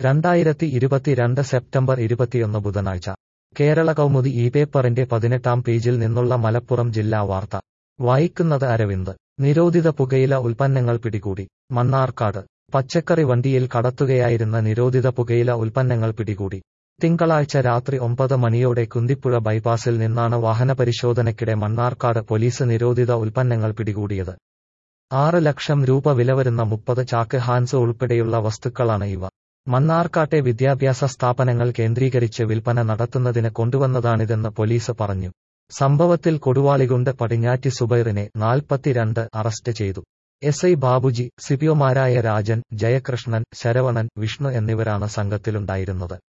രണ്ടായിരത്തി ഇരുപത്തിരണ്ട് സെപ്റ്റംബർ ഇരുപത്തിയൊന്ന് ബുധനാഴ്ച കേരള കൗമുദി ഈ പേപ്പറിന്റെ പതിനെട്ടാം പേജിൽ നിന്നുള്ള മലപ്പുറം ജില്ലാ വാർത്ത വായിക്കുന്നത് അരവിന്ദ് നിരോധിത പുകയില ഉൽപ്പന്നങ്ങൾ പിടികൂടി മണ്ണാർക്കാട് പച്ചക്കറി വണ്ടിയിൽ കടത്തുകയായിരുന്ന നിരോധിത പുകയില ഉൽപ്പന്നങ്ങൾ പിടികൂടി തിങ്കളാഴ്ച രാത്രി ഒമ്പത് മണിയോടെ കുന്തിപ്പുഴ ബൈപ്പാസിൽ നിന്നാണ് വാഹനപരിശോധനയ്ക്കിടെ മണ്ണാർക്കാട് പോലീസ് നിരോധിത ഉൽപ്പന്നങ്ങൾ പിടികൂടിയത് ആറ് ലക്ഷം രൂപ വില വരുന്ന മുപ്പത് ചാക്ക് ഹാൻസ് ഉൾപ്പെടെയുള്ള വസ്തുക്കളാണ് ഇവ മണ്ണാർക്കാട്ടെ വിദ്യാഭ്യാസ സ്ഥാപനങ്ങൾ കേന്ദ്രീകരിച്ച് വിൽപ്പന നടത്തുന്നതിന് കൊണ്ടുവന്നതാണിതെന്ന് പോലീസ് പറഞ്ഞു സംഭവത്തിൽ കൊടുവാളികൊണ്ട് പടിഞ്ഞാറ്റി സുബൈറിനെ നാൽപ്പത്തിരണ്ട് അറസ്റ്റ് ചെയ്തു എസ് ഐ ബാബുജി സിപിഒമാരായ രാജൻ ജയകൃഷ്ണൻ ശരവണൻ വിഷ്ണു എന്നിവരാണ് സംഘത്തിലുണ്ടായിരുന്നത്